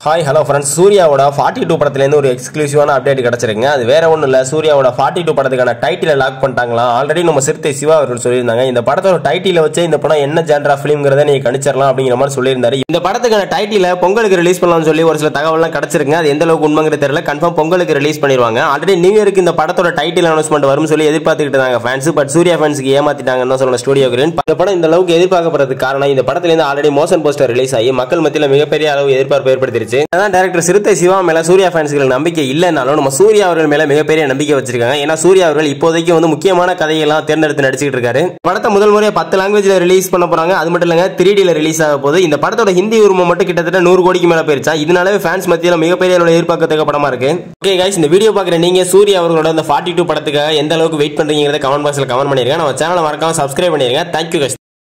hi hello friends சூர்யாவோட forty two படத்துலேருந்து ஒரு எக்ஸ்க்ளூசிவான அப்டேட் கிடச்சிருக்குங்க அது வேற ஒன்றும் இல்லை சூர்யாவோட ஃபார்ட்டி டூ படத்துக்கான டைட்டிலை லாக் பண்ணிட்டாங்களாம் ஆல்ரெடி நம்ம சிறுத்தை சிவா அவர்கள் சொல்லியிருந்தாங்க இந்த படத்தோட டைட்டில வச்சு இந்த படம் என்ன ஜான்ரா ஃபிலிம்ங்கிறத நீங்க கணிச்சிடலாம் அப்படிங்கிற மாதிரி சொல்லியிருந்தாரு இந்த படத்துக்கான டைட்டில பொங்கலுக்கு ரிலீஸ் பண்ணலாம்னு சொல்லி ஒரு சில தகவல்லாம் கிடச்சிருங்க அது எந்த அளவுக்கு உண்மைங்கிறது தெரியல கன்ஃபார்ம் பொங்கலுக்கு ரிலீஸ் பண்ணிடுவாங்க ஆல்ரெடி நியூ இயருக்கு இந்த படத்தோட டைட்டில் அனௌன்ஸ்மெண்ட் வரும்னு சொல்லி எதிர்பார்த்துக்கிட்டு இருந்தாங்க ஃபேன்ஸ் பட் சூர்யா ஃபேன்ஸுக்கு ஏமாத்திட்டாங்கன்னு தான் சொல்லணும் ஸ்டுடியோ கிரீன் இந்த படம் இந்த அளவுக்கு எதிர்பார்க்கப்படுறதுக்கு காரணம் இந்த படத்துலேருந்து ஆல்ரெடி மோஷன் போஸ்டர் ரிலீஸ் ஆகி மக்கள் மத்தியில் மிகப்பெரிய அளவு எதிர்பார்ப்பு ஏற்படுத்திருச்சு அதான் டேரக்டர் சிறுத்தை சிவா மேல சூர்யா ஃபேன்ஸ்களுக்கு நம்பிக்கை இல்லைனாலும் நம்ம சூர்யா அவர்கள் மேல மிகப்பெரிய நம்பிக்கை வச்சிருக்காங்க ஏன்னா சூர்யா அவர்கள் இப்போதைக்கு வந்து முக்கியமான கதையெல்லாம் தேர்ந்தெடுத்து நடிச்சுட்டு இருக்காரு படத்தை முதல் முறையாக பத்து லாங்குவேஜ்ல ரிலீஸ் பண்ண போறாங்க அது மட்டும் இல்லைங்க த்ரீ டில ரிலீஸ் ஆக போகுது இந்த படத்தோட ஹிந்தி உரிமை மட்டும் கிட்டத்தட்ட நூறு கோடிக்கு மேல போயிருச்சா இதனாலே ஃபேன்ஸ் மத்தியில் மிகப்பெரிய அளவில் எதிர்பார்க்கத்தக்க படமா இருக்கு ஓகே கைஸ் இந்த வீடியோ பார்க்குற நீங்க சூர்யா அவர்களோட இந்த ஃபார்ட்டி டூ படத்துக்காக எந்த அளவுக்கு வெயிட் பண்றீங்கிறத கமெண்ட் பாக்ஸ்ல கமெண்ட் பண்ணிருங்க நம்ம சேனலை மறக்காம சப்ஸ்கிரைப் பண்ணிருங்க தேங்க்யூ கைஸ்